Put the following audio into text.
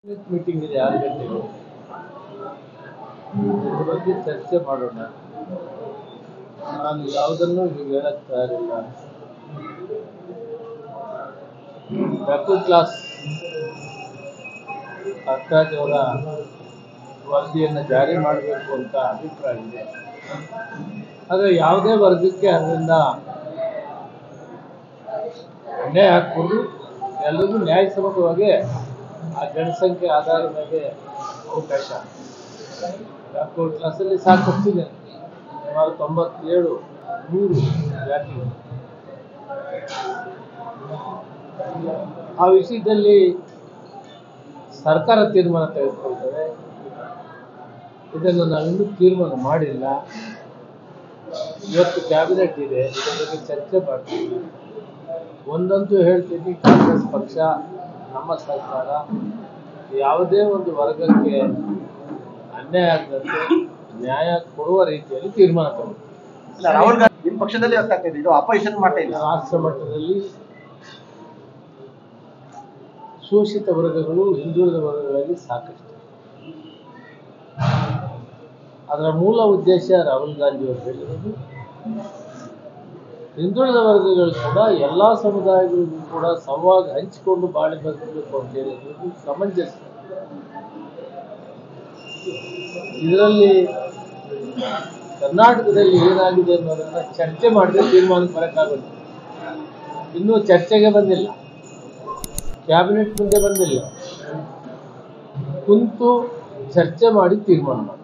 meeting ಇದೆ ಆರು ಗಂಟೆಗೆ ಇದ್ರ ಬಗ್ಗೆ ಚರ್ಚೆ ಮಾಡೋಣ ನಾನು ಯಾವುದನ್ನು ಈಗ ಹೇಳಕ್ ತಯಾರಿಲ್ಲ ಬ್ಯಾಕ್ವರ್ಡ್ ಕ್ಲಾಸ್ ಸರ್ಕಾರದವರ ವರದಿಯನ್ನು ಜಾರಿ ಮಾಡಬೇಕು ಅಂತ ಅಭಿಪ್ರಾಯ ಇದೆ ಆದರೆ ಯಾವುದೇ ವರ್ಗಕ್ಕೆ ಅದರಿಂದ ಅನ್ಯಾಯ ಹಾಕ್ಕೊಂಡು ಎಲ್ರಿಗೂ ನ್ಯಾಯಸಮ್ಮತವಾಗಿ ಆ ಜನಸಂಖ್ಯೆ ಆಧಾರದ ಮೇಲೆ ಅವಕಾಶ ಬ್ಯಾಕ್ವರ್ಡ್ ಕ್ಲಾಸಲ್ಲಿ ಸಾಕಷ್ಟಿದೆ ಸುಮಾರು ತೊಂಬತ್ತೇಳು ನೂರು ಜಾತಿ ಆ ವಿಷಯದಲ್ಲಿ ಸರ್ಕಾರ ತೀರ್ಮಾನ ತೆಗೆದುಕೊಳ್ತದೆ ಇದನ್ನು ನಾವಿನ್ನೂ ತೀರ್ಮಾನ ಮಾಡಿಲ್ಲ ಇವತ್ತು ಕ್ಯಾಬಿನೆಟ್ ಇದೆ ಇದರ ಬಗ್ಗೆ ಚರ್ಚೆ ಮಾಡ್ತೀವಿ ಒಂದಂತೂ ಹೇಳ್ತೀನಿ ಕಾಂಗ್ರೆಸ್ ಪಕ್ಷ ನಮ್ಮ ಸರ್ಕಾರ ಯಾವುದೇ ಒಂದು ವರ್ಗಕ್ಕೆ ಅನ್ಯಾಯ ಆಗದಂತೆ ನ್ಯಾಯ ಕೊಡುವ ರೀತಿಯಲ್ಲಿ ತೀರ್ಮಾನ ತಗೊಂಡು ಇಲ್ಲ ರಾಹುಲ್ ಗಾಂಧಿ ನಿಮ್ ಪಕ್ಷದಲ್ಲಿ ಗೊತ್ತಾಗ್ತಾ ಇದೆ ಇದು ಅಪೋಸಿಷನ್ ಮಾಡ್ತಾ ಇಲ್ಲ ರಾಷ್ಟ್ರ ಮಟ್ಟದಲ್ಲಿ ಶೋಷಿತ ವರ್ಗಗಳು ಹಿಂದುಳಿದ ವರ್ಗಗಳಲ್ಲಿ ಸಾಕಷ್ಟು ಅದರ ಮೂಲ ಉದ್ದೇಶ ರಾಹುಲ್ ಗಾಂಧಿ ಅವರು ಹೇಳಿರೋದು ಹಿಂದುಳಿದ ವರ್ಗಗಳು ಕೂಡ ಎಲ್ಲ ಸಮುದಾಯಗಳಿಗೂ ಕೂಡ ಸಮವಾಗಿ ಹಂಚಿಕೊಂಡು ಬಾಳಿ ಬದುಕಬೇಕು ಅಂತ ಹೇಳಿರೋದು ಸಮಂಜಸ ಇದರಲ್ಲಿ ಕರ್ನಾಟಕದಲ್ಲಿ ಏನಾಗಿದೆ ಅನ್ನೋದನ್ನ ಚರ್ಚೆ ಮಾಡಿದ್ರೆ ತೀರ್ಮಾನಕ್ಕೆ ಬರೋಕ್ಕಾಗುತ್ತೆ ಇನ್ನೂ ಚರ್ಚೆಗೆ ಬಂದಿಲ್ಲ ಕ್ಯಾಬಿನೆಟ್ ಮುಂದೆ ಬಂದಿಲ್ಲ ಕುಂತು ಚರ್ಚೆ ಮಾಡಿ ತೀರ್ಮಾನ ಮಾಡಿ